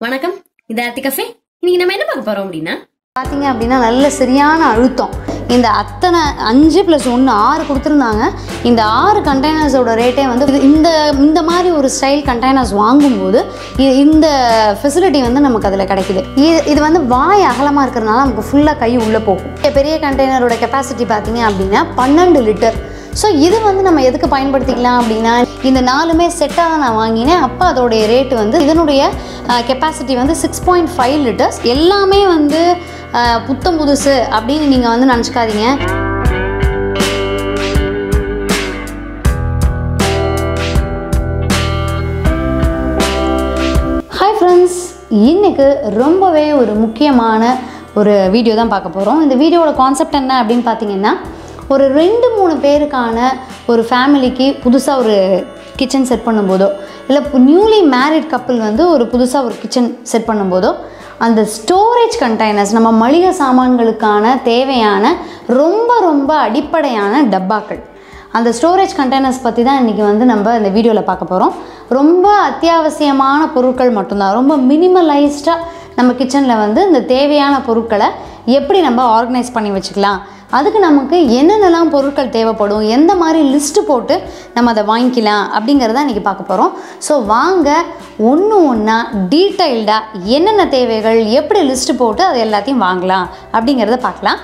வணக்கம் இது ஆர்த்தி கஃபே இன்னைக்கு நம்ம என்ன பார்க்க போறோம் அப்படின்னா பார்த்தீங்க அப்படின்னா நல்ல சரியான அழுத்தம் இந்த அத்தனை அஞ்சு ப்ளஸ் ஒன்று ஆறு கொடுத்துருந்தாங்க இந்த ஆறு கண்டெய்னர்ஸோட ரேட்டே வந்து இது இந்த இந்த மாதிரி ஒரு ஸ்டைல் கண்டெய்னர்ஸ் வாங்கும்போது இ- இந்த ஃபெசிலிட்டி வந்து நமக்கு அதில் கிடைக்குது இது இது வந்து வாய் அகலமாக இருக்கிறதுனால நமக்கு ஃபுல்லாக கை உள்ளே போகும் பெரிய கண்டெய்னரோட கெப்பாசிட்டி பார்த்தீங்க அப்படின்னா பன்னெண்டு லிட்டர் ஸோ இது வந்து நம்ம எதுக்கு பயன்படுத்திக்கலாம் அப்படின்னா இந்த நாலுமே செட்டாக தான் நான் வாங்கினேன் அப்போ அதோடைய ரேட்டு வந்து இதனுடைய கெப்பாசிட்டி வந்து சிக்ஸ் பாயிண்ட் ஃபைவ் லிட்டர்ஸ் எல்லாமே வந்து அஹ், புத்தம் புதுசு அப்படின்னு நீங்கள் வந்து நினச்சிக்காதீங்க ஹாய் ஃப்ரெண்ட்ஸ் இன்னைக்கு ரொம்பவே ஒரு முக்கியமான ஒரு வீடியோ தான் பார்க்க போகிறோம் இந்த வீடியோவோட கான்செப்ட் என்ன அப்படின்னு பார்த்தீங்கன்னா ஒரு ரெண்டு மூணு பேருக்கான ஒரு ஃபேமிலிக்கு புதுசாக ஒரு கிச்சன் செட் பண்ணும்போதோ இல்லை நியூலி மேரிட் கப்பிள் வந்து ஒரு புதுசாக ஒரு கிச்சன் செட் பண்ணும்போதோ அந்த ஸ்டோரேஜ் கண்டெய்னர்ஸ் நம்ம மளிகை சாமான்களுக்கான தேவையான ரொம்ப ரொம்ப அடிப்படையான டப்பாக்கள் அந்த ஸ்டோரேஜ் கண்டெய்னர்ஸ் பற்றி தான் இன்றைக்கி வந்து நம்ம இந்த வீடியோவில் பார்க்க போகிறோம் ரொம்ப அத்தியாவசியமான பொருட்கள் மட்டும்தான் ரொம்ப மினிமலைஸ்டாக நம்ம கிச்சனில் வந்து இந்த தேவையான பொருட்களை எப்படி நம்ம ஆர்கனைஸ் பண்ணி வச்சுக்கலாம் அதுக்கு நமக்கு என்னென்னலாம் பொருட்கள் தேவைப்படும் எந்த மாதிரி லிஸ்ட்டு போட்டு நம்ம அதை வாங்கிக்கலாம் அப்படிங்கிறத இன்றைக்கி பார்க்க போகிறோம் ஸோ வாங்க ஒன்று ஒன்றா டீட்டெயில்டாக என்னென்ன தேவைகள் எப்படி லிஸ்ட்டு போட்டு அதை எல்லாத்தையும் வாங்கலாம் அப்படிங்கிறத பார்க்கலாம்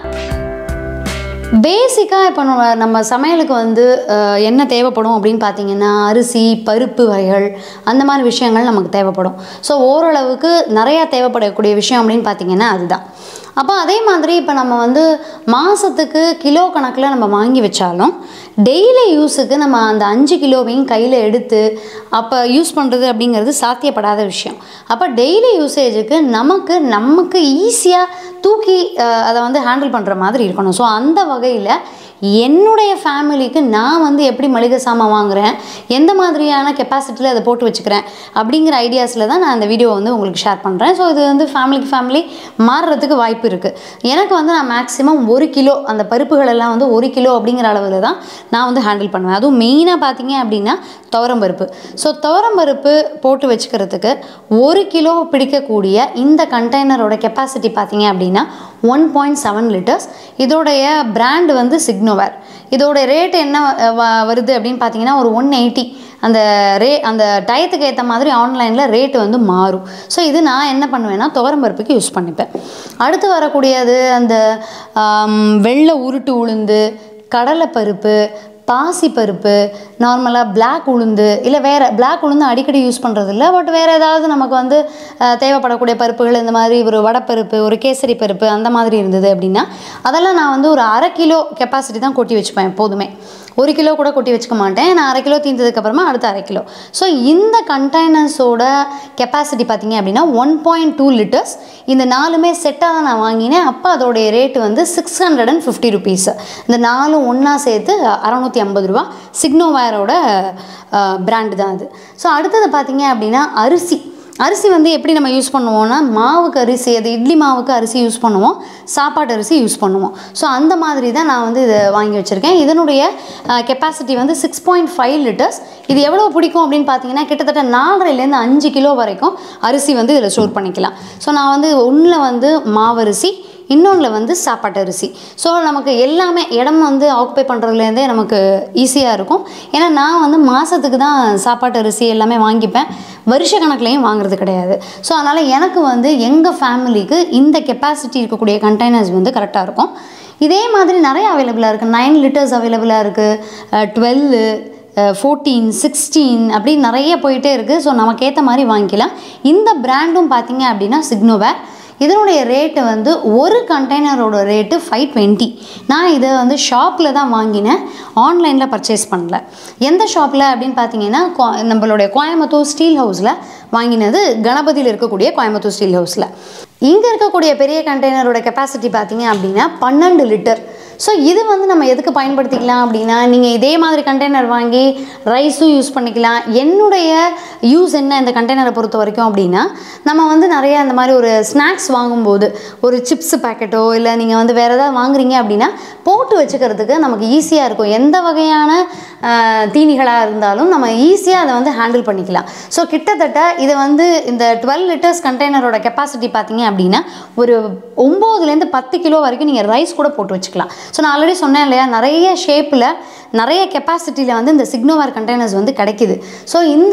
பேசிக்காக இப்போ நம்ம நம்ம சமையலுக்கு வந்து அஹ், என்ன தேவைப்படும் அப்படின்னு பார்த்தீங்கன்னா அரிசி பருப்பு வகைகள் அந்த மாதிரி விஷயங்கள் நமக்கு தேவைப்படும் ஸோ ஓரளவுக்கு நிறையா தேவைப்படக்கூடிய விஷயம் அப்படின்னு பார்த்தீங்கன்னா அதுதான் அப்போ அதே மாதிரி இப்போ நம்ம வந்து மாதத்துக்கு கிலோ கணக்கில் நம்ம வாங்கி வச்சாலும் டெய்லி யூஸுக்கு நம்ம அந்த அஞ்சு கிலோவையும் கையில் எடுத்து அப்போ யூஸ் பண்ணுறது அப்படிங்கிறது சாத்தியப்படாத விஷயம் அப்போ டெய்லி யூசேஜுக்கு நமக்கு நமக்கு ஈஸியாக தூக்கி அஹ், அதை வந்து ஹேண்டில் பண்ணுற மாதிரி இருக்கணும் ஸோ அந்த வகையில் என்னுடைய ஃபேமிலிக்கு நான் வந்து எப்படி மளிகை சாமான் வாங்குறேன் எந்த மாதிரியான கெப்பாசிட்டியில் அதை போட்டு வச்சுக்கிறேன் அப்படிங்கிற ஐடியாஸில் தான் நான் அந்த வீடியோ வந்து உங்களுக்கு ஷேர் பண்ணுறேன் ஸோ இது வந்து ஃபேமிலிக்கு ஃபேமிலி மாறுறதுக்கு வாய்ப்பு இருக்குது எனக்கு வந்து நான் மேக்ஸிமம் ஒரு கிலோ அந்த பருப்புகள் எல்லாம் வந்து ஒரு கிலோ அப்படிங்கிற அளவில் தான் நான் வந்து ஹேண்டில் பண்ணுவேன் அதுவும் மெயினாக பார்த்தீங்க அப்படின்னா துவரம்பருப்பு ஸோ துவரம்பருப்பு போட்டு வச்சுக்கிறதுக்கு ஒரு கிலோ பிடிக்கக்கூடிய இந்த கண்டெய்னரோட கெப்பாசிட்டி பார்த்தீங்க அப்படின்னா ஒன் பாயிண்ட் செவன் லிட்டர்ஸ் இதோடைய பிராண்ட் வந்து சிக்னோவேர் இதோட ரேட் என்ன அஹ், வ- வருது அப்படின்னு பார்த்தீங்கன்னா ஒரு ஒன் எயிட்டி அந்த ரே அந்த டயத்துக்கு ஏற்ற மாதிரி ஆன்லைனில் ரேட்டு வந்து மாறும் ஸோ இது நான் என்ன பண்ணுவேன்னா துவரம்பருப்புக்கு யூஸ் பண்ணிப்பேன் அடுத்து வரக்கூடியது அந்த ஆம், வெள்ளை உருட்டு உளுந்து கடலைப்பருப்பு பாசிப்பருப்பு நார்மலாக Black உளுந்து இல்லை வேறு Black உளுந்து அடிக்கடி யூஸ் பண்ணுறது இல்லை பட் வேறு ஏதாவது நமக்கு வந்து அஹ், தேவைப்படக்கூடிய பருப்புகள் இந்த மாதிரி ஒரு வடப்பருப்பு ஒரு கேசரி பருப்பு அந்த மாதிரி இருந்தது அப்படின்னா அதெல்லாம் நான் வந்து ஒரு அரை கிலோ கெப்பாசிட்டி தான் கொட்டி வச்சுப்பேன் எப்போதுமே ஒரு கிலோ கூட கொட்டி வச்சுக்க மாட்டேன் நான் அரை கிலோ தீர்ந்ததுக்கப்புறமா அடுத்த அரை கிலோ ஸோ இந்த கண்டெய்னர்ஸோட கெப்பாசிட்டி பார்த்தீங்க அப்படின்னா ஒன் பாயிண்ட் டூ லிட்டர்ஸ் இந்த நாலுமே செட்டாக தான் நான் வாங்கினேன் அப்போ அதோடைய ரேட்டு வந்து six hundred and fifty rupees இந்த நாலும் ஒன்றா சேர்த்து அறநூற்றி ஐம்பது ரூபா சிக்னோவேரோட பிராண்டு தான் அது ஸோ அடுத்தது பார்த்தீங்க அப்படின்னா அரிசி அரிசி வந்து எப்படி நம்ம யூஸ் பண்ணுவோம்னா மாவுக்கு அரிசி அது இட்லி மாவுக்கு அரிசி யூஸ் பண்ணுவோம் சாப்பாட்டு அரிசி யூஸ் பண்ணுவோம் ஸோ அந்த மாதிரி தான் நான் வந்து இதை வாங்கி வச்சுருக்கேன் இதனுடைய கெப்பாசிட்டி வந்து சிக்ஸ் பாயிண்ட் ஃபைவ் லிட்டர்ஸ் இது எவ்வளோ பிடிக்கும் அப்படின்னு பார்த்தீங்கன்னா கிட்டத்தட்ட நாலரைலேருந்து அஞ்சு கிலோ வரைக்கும் அரிசி வந்து இதில் ஸ்டோர் பண்ணிக்கலாம் ஸோ நான் வந்து ஒன்றில் வந்து மாவரிசி இன்னொன்றில் வந்து சாப்பாட்டு அரிசி ஸோ நமக்கு எல்லாமே இடம் வந்து ஆக்குப்பை பண்ணுறதுலேருந்தே நமக்கு ஈஸியாக இருக்கும் ஏன்னா நான் வந்து மாதத்துக்கு தான் சாப்பாட்டு அரிசி எல்லாமே வாங்கிப்பேன் வருஷ கணக்குலையும் வாங்குறது கிடையாது ஸோ அதனால் எனக்கு வந்து எங்கள் ஃபேமிலிக்கு இந்த கெப்பாசிட்டி இருக்கக்கூடிய கண்டெய்னர்ஸ் வந்து கரெக்டாக இருக்கும் இதே மாதிரி நிறைய அவைலபிளாக இருக்குது நைன் லிட்டர்ஸ் அவைலபிளாக இருக்குது டுவெல்லு ஃபோர்டீன் சிக்ஸ்டீன் அப்படி நிறைய போயிட்டே இருக்குது ஸோ நமக்கு ஏற்ற மாதிரி வாங்கிக்கலாம் இந்த பிராண்டும் பார்த்தீங்க அப்படின்னா சிக்னோவேர் இதனுடைய ரேட்டு வந்து ஒரு கண்டெய்னரோட ரேட்டு ஃபைவ் டுவெண்ட்டி நான் இதை வந்து ஷாப்பில் தான் வாங்கினேன் ஆன்லைனில் பர்ச்சேஸ் பண்ணல எந்த ஷாப்பில் அப்படின்னு பார்த்தீங்கன்னா கோ- நம்மளுடைய கோயம்புத்தூர் ஸ்டீல் ஹவுஸில் வாங்கினது கணபதியில் இருக்கக்கூடிய கோயம்புத்தூர் ஸ்டீல் ஹவுஸில் இங்கே இருக்கக்கூடிய பெரிய கண்டெய்னரோட கெப்பாசிட்டி பார்த்தீங்க அப்படின்னா பன்னெண்டு லிட்டர் ஸோ இது வந்து நம்ம எதுக்கு பயன்படுத்திக்கலாம் அப்படின்னா நீங்கள் இதே மாதிரி கண்டெய்னர் வாங்கி ரைஸும் யூஸ் பண்ணிக்கலாம் என்னுடைய யூஸ் என்ன இந்த கண்டெய்னரை பொறுத்த வரைக்கும் அப்படின்னா நம்ம வந்து நிறைய அந்த மாதிரி ஒரு ஸ்நாக்ஸ் வாங்கும்போது ஒரு சிப்ஸ் பேக்கெட்டோ இல்லை நீங்கள் வந்து வேறு ஏதாவது வாங்குறீங்க அப்படின்னா போட்டு வச்சுக்கிறதுக்கு நமக்கு ஈஸியாக இருக்கும் எந்த வகையான தீனிகளாக இருந்தாலும் நம்ம ஈஸியாக அதை வந்து ஹேண்டில் பண்ணிக்கலாம் ஸோ கிட்டத்தட்ட இதை வந்து இந்த டுவெல் லிட்டர்ஸ் கண்டெய்னரோட கெப்பாசிட்டி பார்த்தீங்க அப்படின்னா ஒரு ஒம்போதுலேருந்து பத்து கிலோ வரைக்கும் நீங்கள் ரைஸ் கூட போட்டு வச்சுக்கலாம் ஸோ நான் ஆல்ரெடி சொன்னேன் இல்லையா நிறைய ஷேப்பில் நிறைய கெப்பாசிட்டியில் வந்து இந்த சிக்னோவேர் கண்டெய்னர்ஸ் வந்து கிடைக்குது ஸோ இந்த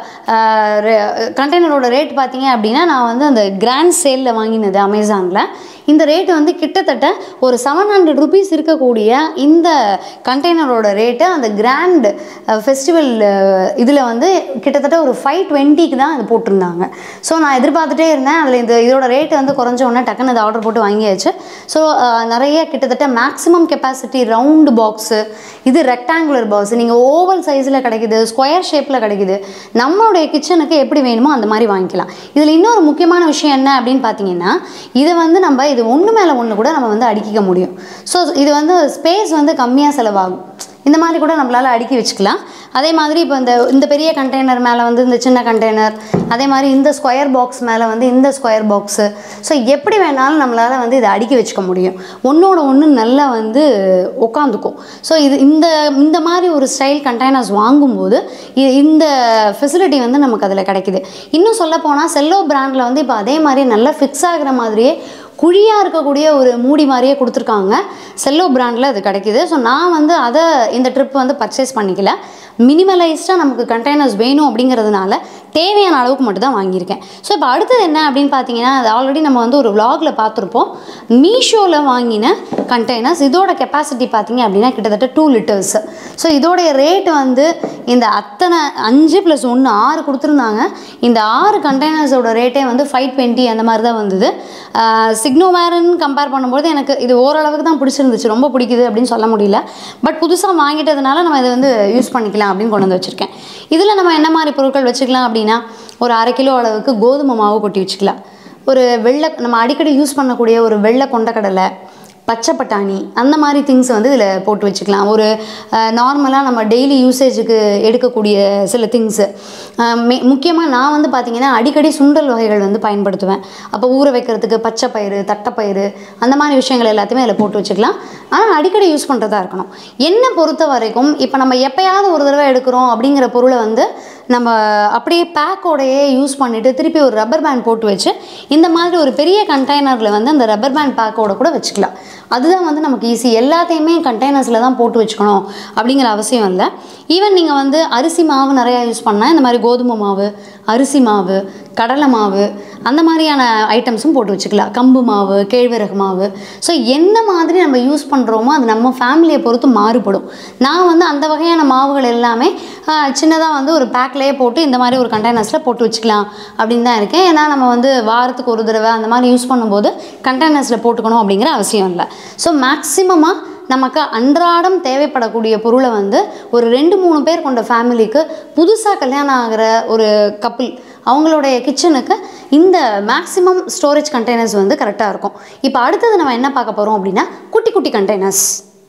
கண்டெய்னரோட ரேட் பார்த்தீங்க அப்படின்னா நான் வந்து அந்த கிராண்ட் சேலில் வாங்கினது அமேசானில் இந்த ரேட்டு வந்து கிட்டத்தட்ட ஒரு செவன் ஹண்ட்ரட் ருபீஸ் இருக்கக்கூடிய இந்த கண்டெய்னரோட ரேட்டு அந்த கிராண்ட் ஃபெஸ்டிவல் இதில் வந்து கிட்டத்தட்ட ஒரு ஃபைவ் டுவெண்ட்டிக்கு தான் இது போட்டிருந்தாங்க ஸோ நான் எதிர்பார்த்துட்டே இருந்தேன் அதில் இந்த இதோட ரேட் வந்து குறைஞ்ச உடனே டக்குன்னு இதை ஆர்டர் போட்டு வாங்கியாச்சு ஸோ நிறைய கிட்டத்தட்ட மேக்ஸிமம் கெப்பாசிட்டி ரவுண்டு பாக்ஸு இது ரெக்டாங்குலர் பாக்ஸ் நீங்கள் ஓவல் சைஸில் கிடைக்குது ஸ்கொயர் ஷேப்பில் கிடைக்குது நம்மளுடைய கிச்சனுக்கு எப்படி வேணுமோ அந்த மாதிரி வாங்கிக்கலாம் இதில் இன்னொரு முக்கியமான விஷயம் என்ன அப்படின்னு பார்த்தீங்கன்னா இதை வந்து நம்ம இது ஒன்று மேலே ஒன்று கூட நம்ம வந்து அடுக்கிக்க முடியும் ஸோ இது வந்து ஸ்பேஸ் வந்து கம்மியாக செலவாகும் இந்த மாதிரி கூட நம்மளால் அடுக்கி வச்சுக்கலாம் அதே மாதிரி இப்போ இந்த இந்த பெரிய கண்டெய்னர் மேலே வந்து இந்த சின்ன கண்டெய்னர் அதே மாதிரி இந்த ஸ்கொயர் பாக்ஸ் மேலே வந்து இந்த ஸ்கொயர் பாக்ஸு ஸோ எப்படி வேணாலும் நம்மளால் வந்து இதை அடுக்கி வச்சுக்க முடியும் ஒன்றோட ஒன்று நல்லா வந்து உட்காந்துக்கும் ஸோ இது இந்த இந்த மாதிரி ஒரு ஸ்டைல் கண்டெய்னர்ஸ் வாங்கும்போது இ- இந்த ஃபெசிலிட்டி வந்து நமக்கு அதில் கிடைக்குது இன்னும் சொல்ல போனால் செல்லோ பிராண்டில் வந்து இப்போ அதே மாதிரி நல்லா ஃபிக்ஸ் ஆகுற மாதிரியே குழியாக இருக்கக்கூடிய ஒரு மூடி மாதிரியே கொடுத்துருக்காங்க செல்லோ பிராண்டில் அது கிடைக்குது ஸோ நான் வந்து அதை இந்த ட்ரிப் வந்து பர்ச்சேஸ் பண்ணிக்கல மினிமலைஸ்டாக நமக்கு கண்டெய்னர்ஸ் வேணும் அப்படிங்கிறதுனால தேவையான அளவுக்கு மட்டும் தான் வாங்கியிருக்கேன் ஸோ இப்போ அடுத்தது என்ன அப்படின்னு பார்த்தீங்கன்னா அது ஆல்ரெடி நம்ம வந்து ஒரு vlogல பார்த்துருப்போம் மீஷோவில் வாங்கின கண்டெய்னர்ஸ் இதோட கெப்பாசிட்டி பார்த்தீங்க அப்படின்னா கிட்டத்தட்ட டூ லிட்டர்ஸ் ஸோ இதோடைய ரேட் வந்து இந்த அத்தனை அஞ்சு ப்ளஸ் ஒன்று ஆறு கொடுத்துருந்தாங்க இந்த ஆறு கண்டெய்னர்ஸோட ரேட்டே வந்து ஃபைவ் டுவெண்ட்டி அந்த மாதிரி தான் வந்தது சிக்னோவேர்னு கம்பேர் பண்ணும்போது எனக்கு இது ஓரளவுக்கு தான் பிடிச்சிருந்துச்சு ரொம்ப பிடிக்குது அப்படின்னு சொல்ல முடியல பட் புதுசாக வாங்கிட்டதுனால நம்ம இதை வந்து யூஸ் பண்ணிக்கலாம் அப்படின்னு கொண்டு வந்து வச்சுருக்கேன் இதில் நம்ம என்ன மாதிரி பொருட்கள் வச்சுக்கலாம் அப்படின்னா ஒரு அரை கிலோ அளவுக்கு கோதுமை மாவு கொட்டி வச்சுக்கலாம் ஒரு வெள்ளை நம்ம அடிக்கடி யூஸ் பண்ணக்கூடிய ஒரு வெள்ளை கொண்டக்கடலை பச்சை பட்டாணி அந்த மாதிரி திங்ஸ் வந்து இதில் போட்டு வச்சுக்கலாம் ஒரு நார்மலாக நம்ம டெய்லி யூசேஜுக்கு எடுக்கக்கூடிய சில திங்ஸு முக்கியமாக நான் வந்து பார்த்திங்கன்னா அடிக்கடி சுண்டல் வகைகள் வந்து பயன்படுத்துவேன் அப்போ ஊற வைக்கிறதுக்கு பச்சை பயிறு தட்டைப்பயிறு அந்த மாதிரி விஷயங்கள் எல்லாத்தையுமே அதில் போட்டு வச்சுக்கலாம் ஆனால் அடிக்கடி யூஸ் பண்ணுறதா இருக்கணும் என்னை பொறுத்த வரைக்கும் இப்போ நம்ம எப்பயாவது ஒரு தடவை எடுக்கிறோம் அப்படிங்கிற பொருளை வந்து நம்ம அப்படியே பேக்கோடையே யூஸ் பண்ணிவிட்டு திருப்பி ஒரு ரப்பர் பேண்ட் போட்டு வச்சு இந்த மாதிரி ஒரு பெரிய கண்டெய்னரில் வந்து அந்த ரப்பர் பேண்ட் பேக்கோட கூட வச்சுக்கலாம் அதுதான் வந்து நமக்கு ஈஸி எல்லாத்தையுமே கண்டெய்னர்ஸில் தான் போட்டு வச்சுக்கணும் அப்படிங்கிற அவசியம் இல்லை ஈவன் நீங்கள் வந்து அரிசி மாவு நிறையா யூஸ் பண்ணால் இந்த மாதிரி கோதுமை மாவு அரிசி மாவு கடலை மாவு அந்த மாதிரியான ஐட்டம்ஸும் போட்டு வச்சுக்கலாம் கம்பு மாவு கேழ்வரகு மாவு ஸோ என்ன மாதிரி நம்ம யூஸ் பண்ணுறோமோ அது நம்ம ஃபேமிலியை பொறுத்து மாறுபடும் நான் வந்து அந்த வகையான மாவுகள் எல்லாமே சின்னதாக வந்து ஒரு பேக்லேயே போட்டு இந்த மாதிரி ஒரு கண்டெய்னர்ஸில் போட்டு வச்சுக்கலாம் அப்படின்னு தான் இருக்கேன் ஏன்னா நம்ம வந்து வாரத்துக்கு ஒரு தடவை அந்த மாதிரி யூஸ் பண்ணும்போது கண்டெய்னர்ஸில் போட்டுக்கணும் அப்படிங்கிற அவசியம் இல்லை ஸோ மேக்ஸிமமாக நமக்கு அன்றாடம் தேவைப்படக்கூடிய பொருளை வந்து ஒரு ரெண்டு மூணு பேர் கொண்ட ஃபேமிலிக்கு புதுசாக கல்யாணம் ஆகிற ஒரு கப்பிள் அவங்களுடைய கிச்சனுக்கு இந்த மேக்ஸிமம் ஸ்டோரேஜ் கண்டெய்னர்ஸ் வந்து கரெக்டாக இருக்கும் இப்போ அடுத்தது நம்ம என்ன பார்க்க போகிறோம் அப்படின்னா குட்டி குட்டி கண்டெய்னர்ஸ்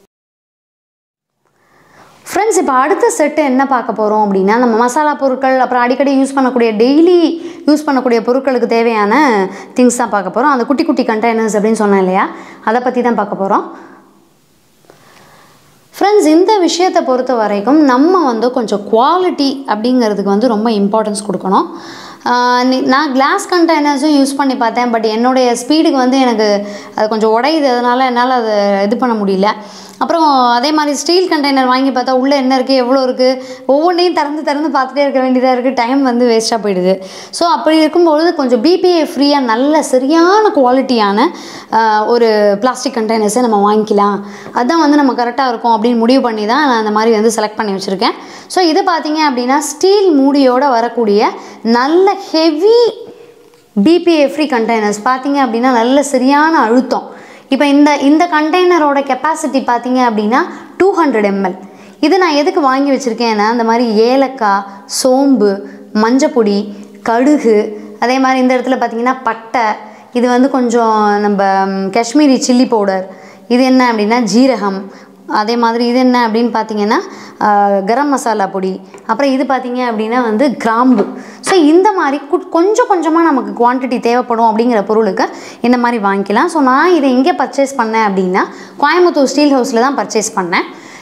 ஃப்ரெண்ட்ஸ் இப்போ அடுத்த செட்டு என்ன பார்க்க போகிறோம் அப்படின்னா நம்ம மசாலா பொருட்கள் அப்புறம் அடிக்கடி யூஸ் பண்ணக்கூடிய டெய்லி யூஸ் பண்ணக்கூடிய பொருட்களுக்கு தேவையான திங்ஸ் தான் பார்க்க போகிறோம் அந்த குட்டி குட்டி கண்டெய்னர்ஸ் அப்படின்னு சொன்னேன் இல்லையா அதை பற்றி தான் பார்க்க போகிறோம் ஃப்ரெண்ட்ஸ் இந்த விஷயத்தை பொறுத்த வரைக்கும் நம்ம வந்து கொஞ்சம் குவாலிட்டி அப்படிங்கிறதுக்கு வந்து ரொம்ப இம்பார்ட்டன்ஸ் கொடுக்கணும் ஆஹ் நீ- நான் கிளாஸ் கண்டெய்னர்ஸும் யூஸ் பண்ணி பார்த்தேன் பட் என்னுடைய ஸ்பீடுக்கு வந்து எனக்கு அது கொஞ்சம் உடையுது அதனால் என்னால் அதை இது பண்ண முடியல அப்புறம் அதே மாதிரி ஸ்டீல் கண்டெய்னர் வாங்கி பார்த்தா உள்ளே என்ன இருக்குது எவ்வளோ இருக்குது ஒவ்வொன்றையும் திறந்து திறந்து பார்த்துட்டே இருக்க வேண்டியதாக இருக்குது டைம் வந்து வேஸ்ட்டாக போயிடுது ஸோ அப்படி இருக்கும்பொழுது கொஞ்சம் பிபிஏ ஃப்ரீயாக நல்ல சரியான குவாலிட்டியான ஆஹ், ஒரு பிளாஸ்டிக் கண்டெய்னர்ஸை நம்ம வாங்கிக்கலாம் அதுதான் வந்து நம்ம கரெக்டாக இருக்கும் அப்படின்னு முடிவு பண்ணி தான் நான் அந்த மாதிரி வந்து செலக்ட் பண்ணி வச்சுருக்கேன் ஸோ இது பார்த்தீங்க அப்படின்னா ஸ்டீல் மூடியோட வரக்கூடிய நல்ல ஹெவி பிபிஏ ஃப்ரீ கண்டெய்னர்ஸ் பார்த்தீங்க அப்படின்னா நல்ல சரியான அழுத்தம் இப்போ இந்த இந்த கண்டெய்னரோட கெப்பாசிட்டி பார்த்தீங்க அப்படின்னா டூ ஹண்ட்ரட் எம்எல் இது நான் எதுக்கு வாங்கி வச்சுருக்கேன்னா இந்த மாதிரி ஏலக்காய் சோம்பு மஞ்சப்பொடி கடுகு அதே மாதிரி இந்த இடத்துல பார்த்தீங்கன்னா பட்டை இது வந்து கொஞ்சம் நம்ம ம், காஷ்மீரி சில்லி பவுடர் இது என்ன அப்படின்னா ஜீரகம் அதே மாதிரி இது என்ன அப்படின்னு பார்த்தீங்கன்னா ஆஹ், கரம் மசாலா பொடி அப்புறம் இது பார்த்தீங்க அப்படின்னா வந்து கிராம்பு ஸோ இந்த மாதிரி கு- கொஞ்சம் கொஞ்சமாக நமக்கு குவான்டிட்டி தேவைப்படும் அப்படிங்கிற பொருளுக்கு இந்த மாதிரி வாங்கிக்கலாம் ஸோ நான் இதை எங்கே பர்ச்சேஸ் பண்ணேன் அப்படின்னா கோயம்புத்தூர் ஸ்டீல் ஹவுஸில் தான் பர்ச்சேஸ் பண்ணேன்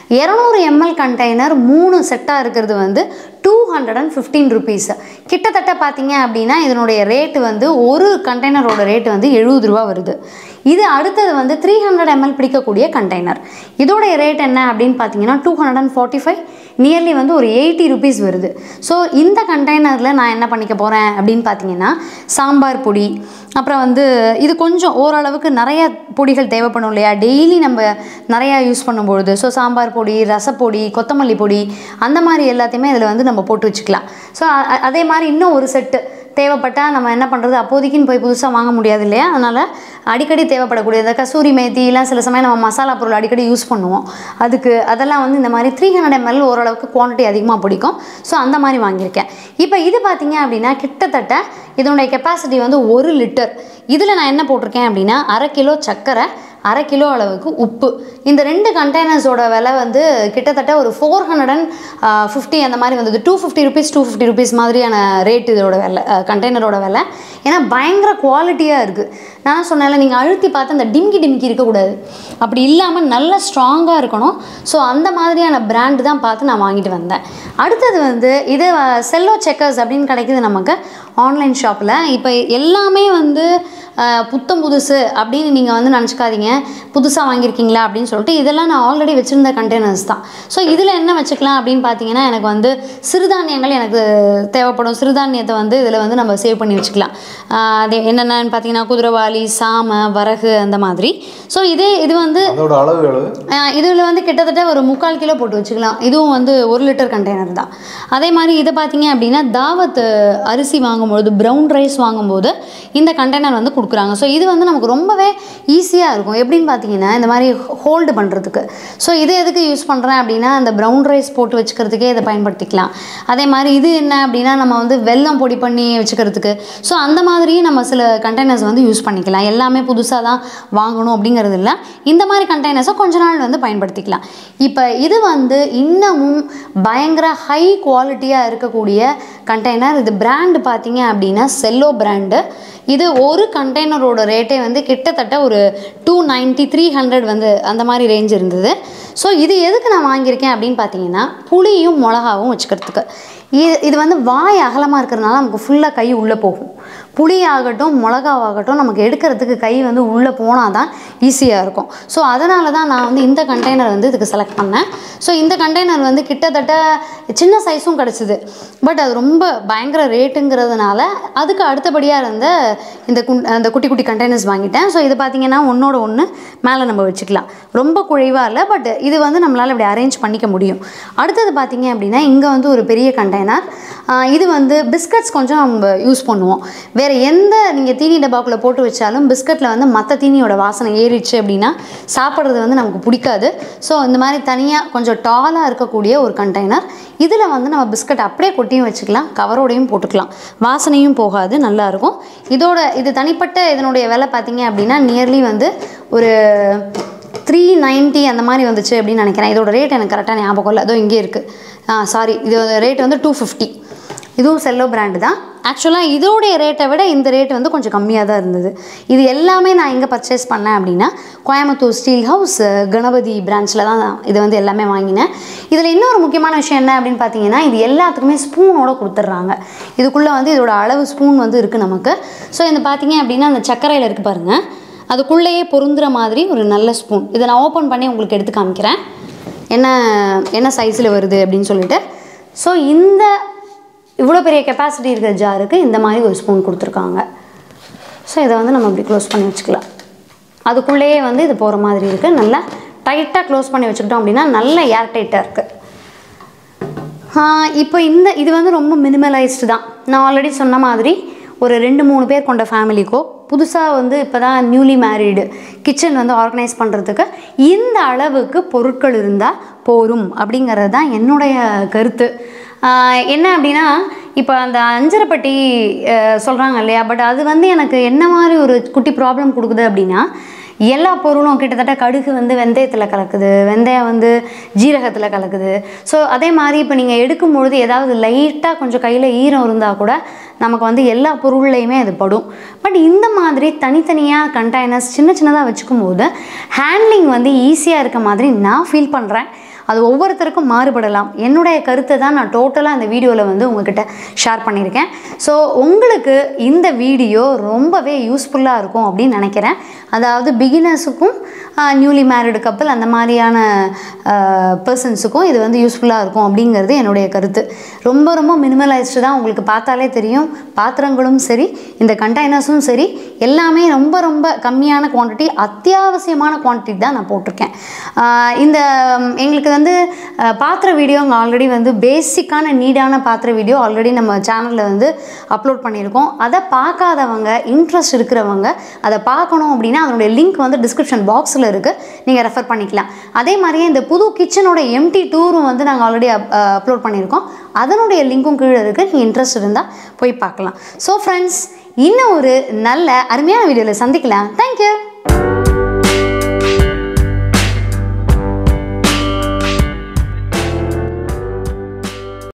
இரநூறு எம்எல் கண்டெய்னர் மூணு செட்டாக இருக்கிறது வந்து two hundred and fifteen rupees கிட்டத்தட்ட பார்த்தீங்க அப்படின்னா இதனுடைய ரேட்டு வந்து ஒரு கண்டெய்னரோட ரேட்டு வந்து எழுபது ரூபா வருது இது அடுத்தது வந்து த்ரீ ஹண்ட்ரட் எம்எல் பிடிக்கக்கூடிய கண்டெய்னர் இதோடைய ரேட் என்ன அப்படின்னு பார்த்தீங்கன்னா two hundred and forty five nearly வந்து ஒரு எயிட்டி ருபீஸ் வருது ஸோ இந்த கண்டெய்னரில் நான் என்ன பண்ணிக்க போகிறேன் அப்படின்னு பார்த்தீங்கன்னா சாம்பார் பொடி அப்புறம் வந்து இது கொஞ்சம் ஓரளவுக்கு நிறைய பொடிகள் தேவைப்படும் இல்லையா டெய்லி நம்ம நிறையா யூஸ் பண்ணும்பொழுது ஸோ சாம்பார் பொடி ரசப்பொடி கொத்தமல்லி பொடி அந்த மாதிரி எல்லாத்தையுமே இதில் வந்து நம்ம போட்டு வச்சுக்கலாம் ஸோ அதே மாதிரி இன்னும் ஒரு செட்டு தேவைப்பட்டால் நம்ம என்ன பண்ணுறது அப்போதைக்குன்னு போய் புதுசாக வாங்க முடியாது இல்லையா அதனால் அடிக்கடி தேவைப்படக்கூடிய இந்த கசூரி மேத்திலாம் சில சமயம் நம்ம மசாலா பொருள் அடிக்கடி யூஸ் பண்ணுவோம் அதுக்கு அதெல்லாம் வந்து இந்த மாதிரி த்ரீ ஹண்ட்ரட் எம்எல் ஓரளவுக்கு குவான்டிட்டி அதிகமாக பிடிக்கும் ஸோ அந்த மாதிரி வாங்கியிருக்கேன் இப்போ இது பார்த்தீங்க அப்படின்னா கிட்டத்தட்ட இதனுடைய கெப்பாசிட்டி வந்து ஒரு லிட்டர் இதில் நான் என்ன போட்டிருக்கேன் அப்படின்னா அரை கிலோ சர்க்கரை அரை கிலோ அளவுக்கு உப்பு இந்த ரெண்டு கண்டெய்னர்ஸோட விலை வந்து கிட்டத்தட்ட ஒரு ஃபோர் ஹண்ட்ரட் அண்ட் ஃபிஃப்டி அந்த மாதிரி வந்தது two fifty rupees two fifty rupees மாதிரியான ரேட் இதோட விலை கண்டெய்னரோட விலை ஏன்னா பயங்கர குவாலிட்டியாக இருக்குது நான் சொன்னேன்ல நீங்கள் அழுத்தி பார்த்து அந்த டிம்கி டிம்கி இருக்கக்கூடாது அப்படி இல்லாமல் நல்ல ஸ்ட்ராங்காக இருக்கணும் ஸோ அந்த மாதிரியான பிராண்டு தான் பார்த்து நான் வாங்கிட்டு வந்தேன் அடுத்தது வந்து இது செல்லோ செக்கர்ஸ் அப்படின்னு கிடைக்குது நமக்கு ஆன்லைன் ஷாப்பில் இப்போ எல்லாமே வந்து அஹ், புத்தம் புதுசு அப்படின்னு நீங்கள் வந்து நினச்சிக்காதீங்க புதுசாக வாங்கியிருக்கீங்களா அப்படின்னு சொல்லிட்டு இதெல்லாம் நான் ஆல்ரெடி வச்சுருந்த கண்டெய்னர்ஸ் தான் ஸோ இதில் என்ன வச்சுக்கலாம் அப்படின்னு பார்த்தீங்கன்னா எனக்கு வந்து சிறுதானியங்கள் எனக்கு தேவைப்படும் சிறுதானியத்தை வந்து இதில் வந்து நம்ம சேவ் பண்ணி வச்சுக்கலாம் அஹ், அது என்னென்னு பார்த்தீங்கன்னா குதிரைவாளி சாமை வரகு அந்த மாதிரி ஸோ இதே இது வந்து அதோட அளவு எவ்வளவு இதில் வந்து கிட்டத்தட்ட ஒரு முக்கால் கிலோ போட்டு வச்சுக்கலாம் இதுவும் வந்து ஒரு லிட்டர் கண்டெய்னர் தான் அதே மாதிரி இதை பார்த்தீங்க அப்படின்னா தாவத் அரிசி வாங்கும்போது ப்ரௌன் ரைஸ் வாங்கும்போது இந்த கண்டெய்னர் வந்து கொடுக்குறாங்க ஸோ இது வந்து நமக்கு ரொம்பவே ஈஸியாக இருக்கும் எப்படின்னு பார்த்தீங்கன்னா இந்த மாதிரி ஹோல்டு பண்ணுறதுக்கு ஸோ இது எதுக்கு யூஸ் பண்ணுறேன் அப்படின்னா அந்த ப்ரௌன் ரைஸ் போட்டு வச்சுக்கிறதுக்கே இதை பயன்படுத்திக்கலாம் அதே மாதிரி இது என்ன அப்படின்னா நம்ம வந்து வெல்லம் பொடி பண்ணி வச்சுக்கிறதுக்கு ஸோ அந்த மாதிரியும் நம்ம சில கண்டெய்னர்ஸ் வந்து யூஸ் பண்ணிக்கலாம் எல்லாமே புதுசாக தான் வாங்கணும் அப்படிங்கிறது இல்லை இந்த மாதிரி கண்டெய்னர்ஸை கொஞ்ச நாள் வந்து பயன்படுத்திக்கலாம் இப்போ இது வந்து இன்னமும் பயங்கர ஹை குவாலிட்டியாக இருக்கக்கூடிய கண்டெய்னர் இது பிராண்டு பார்த்தீங்க அப்படின்னா செல்லோ பிராண்டு இது ஒரு கண்டெய்னரோட ரேட்டே வந்து கிட்டத்தட்ட ஒரு டூ நைன்ட்டி த்ரீ ஹண்ட்ரட் வந்து அந்த மாதிரி ரேஞ்ச் இருந்தது ஸோ இது எதுக்கு நான் வாங்கியிருக்கேன் அப்படின்னு பார்த்தீங்கன்னா புளியும் மிளகாவும் வச்சுக்கிறதுக்கு இது இது வந்து வாய் அகலமாக இருக்கிறதுனால நமக்கு ஃபுல்லாக கை உள்ளே போகும் புளி ஆகட்டும் மிளகாவாகட்டும் நமக்கு எடுக்கிறதுக்கு கை வந்து உள்ளே போனால் தான் ஈஸியாக இருக்கும் ஸோ அதனால தான் நான் வந்து இந்த கண்டெய்னர் வந்து இதுக்கு செலக்ட் பண்ணேன் ஸோ இந்த கண்டெய்னர் வந்து கிட்டத்தட்ட சின்ன சைஸும் கிடச்சிது பட் அது ரொம்ப பயங்கர ரேட்டுங்கிறதுனால அதுக்கு அடுத்தபடியாக இருந்த இந்த குண் அந்த குட்டி குட்டி கண்டெய்னர்ஸ் வாங்கிட்டேன் ஸோ இது பார்த்தீங்கன்னா ஒன்றோட ஒன்று மேலே நம்ம வச்சுக்கலாம் ரொம்ப குழைவாக இல்லை பட் இது வந்து நம்மளால் இப்படி அரேஞ்ச் பண்ணிக்க முடியும் அடுத்தது பார்த்தீங்க அப்படின்னா இங்கே வந்து ஒரு பெரிய கண்டெய்னர் இது வந்து பிஸ்கட்ஸ் கொஞ்சம் நம்ம யூஸ் பண்ணுவோம் வேறு எந்த நீங்கள் தீனி டப்பாக்குள்ளே போட்டு வச்சாலும் பிஸ்கட்டில் வந்து மற்ற தீனியோட வாசனை ஏறிடுச்சு அப்படின்னா சாப்பிட்றது வந்து நமக்கு பிடிக்காது ஸோ இந்த மாதிரி தனியாக கொஞ்சம் டாலாக இருக்கக்கூடிய ஒரு கண்டெய்னர் இதில் வந்து நம்ம பிஸ்கட் அப்படியே கொட்டியும் வச்சுக்கலாம் கவரோடையும் போட்டுக்கலாம் வாசனையும் போகாது நல்லாயிருக்கும் இதோட இது தனிப்பட்ட இதனுடைய விலை பார்த்தீங்க அப்படின்னா நியர்லி வந்து ஒரு த்ரீ நைன்ட்டி அந்த மாதிரி வந்துச்சு அப்படின்னு நினைக்கிறேன் இதோட ரேட் எனக்கு கரெக்டாக ஞாபகம் இல்லை அதோ இங்கே இருக்குது சாரி இதோட ரேட் வந்து டூ ஃபிஃப்டி இதுவும் செல்லோ பிராண்டு தான் ஆக்சுவலாக இதோடைய ரேட்டை விட இந்த ரேட் வந்து கொஞ்சம் கம்மியாக தான் இருந்தது இது எல்லாமே நான் எங்கே பர்ச்சேஸ் பண்ணேன் அப்படின்னா கோயம்புத்தூர் ஸ்டீல் ஹவுஸ் கணபதி பிரான்ச்சில் தான் இது வந்து எல்லாமே வாங்கினேன் இதில் இன்னொரு முக்கியமான விஷயம் என்ன அப்படின்னு பார்த்தீங்கன்னா இது எல்லாத்துக்குமே ஸ்பூனோட கொடுத்துட்றாங்க இதுக்குள்ளே வந்து இதோட அளவு ஸ்பூன் வந்து இருக்குது நமக்கு ஸோ இந்த பார்த்தீங்க அப்படின்னா அந்த சர்க்கரையில் இருக்குது பாருங்கள் அதுக்குள்ளேயே பொருந்துற மாதிரி ஒரு நல்ல ஸ்பூன் இதை நான் ஓப்பன் பண்ணி உங்களுக்கு எடுத்து காமிக்கிறேன் என்ன என்ன சைஸில் வருது அப்படின்னு சொல்லிட்டு ஸோ இந்த இவ்வளோ பெரிய கெப்பாசிட்டி இருக்கிற ஜாருக்கு இந்த மாதிரி ஒரு ஸ்பூன் கொடுத்துருக்காங்க ஸோ இதை வந்து நம்ம இப்படி க்ளோஸ் பண்ணி வச்சுக்கலாம் அதுக்குள்ளேயே வந்து இது போகிற மாதிரி இருக்குது நல்லா டைட்டாக க்ளோஸ் பண்ணி வச்சுக்கிட்டோம் அப்படின்னா நல்ல ஏர் டைட்டாக இருக்குது இப்போ இந்த இது வந்து ரொம்ப மினிமலைஸ்டு தான் நான் ஆல்ரெடி சொன்ன மாதிரி ஒரு ரெண்டு மூணு பேர் கொண்ட ஃபேமிலிக்கோ புதுசாக வந்து இப்போ தான் நியூலி மேரீடு கிச்சன் வந்து ஆர்கனைஸ் பண்ணுறதுக்கு இந்த அளவுக்கு பொருட்கள் இருந்தால் போரும் அப்படிங்கிறது தான் என்னுடைய கருத்து ஆஹ் என்ன அப்படின்னா இப்போ அந்த அஞ்சரைப்பட்டி சொல்கிறாங்க இல்லையா பட் அது வந்து எனக்கு என்ன மாதிரி ஒரு குட்டி ப்ராப்ளம் கொடுக்குது அப்படின்னா எல்லா பொருளும் கிட்டத்தட்ட கடுகு வந்து வெந்தயத்தில் கலக்குது வெந்தயம் வந்து ஜீரகத்தில் கலக்குது ஸோ அதே மாதிரி இப்போ நீங்கள் எடுக்கும் பொழுது ஏதாவது லைட்டாக கொஞ்சம் கையில் ஈரம் இருந்தால் கூட நமக்கு வந்து எல்லா பொருள்லையுமே அது படும் பட் இந்த மாதிரி தனித்தனியாக கண்டெய்னர்ஸ் சின்ன சின்னதாக வச்சுக்கும் போது ஹேண்ட்லிங் வந்து ஈஸியாக இருக்க மாதிரி நான் ஃபீல் பண்ணுறேன் அது ஒவ்வொருத்தருக்கும் மாறுபடலாம் என்னுடைய கருத்தை தான் நான் டோட்டலாக இந்த வீடியோவில் வந்து உங்ககிட்ட ஷேர் பண்ணியிருக்கேன் ஸோ உங்களுக்கு இந்த வீடியோ ரொம்பவே யூஸ்ஃபுல்லாக இருக்கும் அப்படின்னு நினைக்கிறேன் அதாவது பிகினர்ஸுக்கும் நியூலி மேரிடு கப்பல் அந்த மாதிரியான பர்சன்ஸுக்கும் இது வந்து யூஸ்ஃபுல்லாக இருக்கும் அப்படிங்கிறது என்னுடைய கருத்து ரொம்ப ரொம்ப மினிமலைஸ்டு தான் உங்களுக்கு பார்த்தாலே தெரியும் பாத்திரங்களும் சரி இந்த கண்டெய்னர்ஸும் சரி எல்லாமே ரொம்ப ரொம்ப கம்மியான குவாண்டிட்டி அத்தியாவசியமான குவான்டிட்டி தான் நான் போட்டிருக்கேன் ஆஹ் இந்த ம், எங்களுக்கு வந்து அஹ், பாத்திர வீடியோ அங்கே ஆல்ரெடி வந்து பேசிக்கான நீடான பாத்திர வீடியோ ஆல்ரெடி நம்ம சேனலில் வந்து அப்லோட் பண்ணியிருக்கோம் அதை பார்க்காதவங்க இன்ட்ரெஸ்ட் இருக்கிறவங்க அதை பார்க்கணும் அப்படின்னா அதனுடைய லிங்க் வந்து டிஸ்கிரிப்ஷன் பாக்ஸில் இருக்குது நீங்கள் ரெஃபர் பண்ணிக்கலாம் அதே மாதிரியே இந்த புது கிச்சனோட எம்டி டூரும் வந்து நாங்கள் ஆல்ரெடி அப்லோட் பண்ணியிருக்கோம் அதனுடைய லிங்க்கும் கீழே இருக்குது நீங்கள் இன்ட்ரெஸ்ட் இருந்தால் போய் பார்க்கலாம் ஸோ ஃப்ரெண்ட்ஸ் இன்னும் ஒரு நல்ல அருமையான வீடியோவில் சந்திக்கலாம் தேங்க்யூ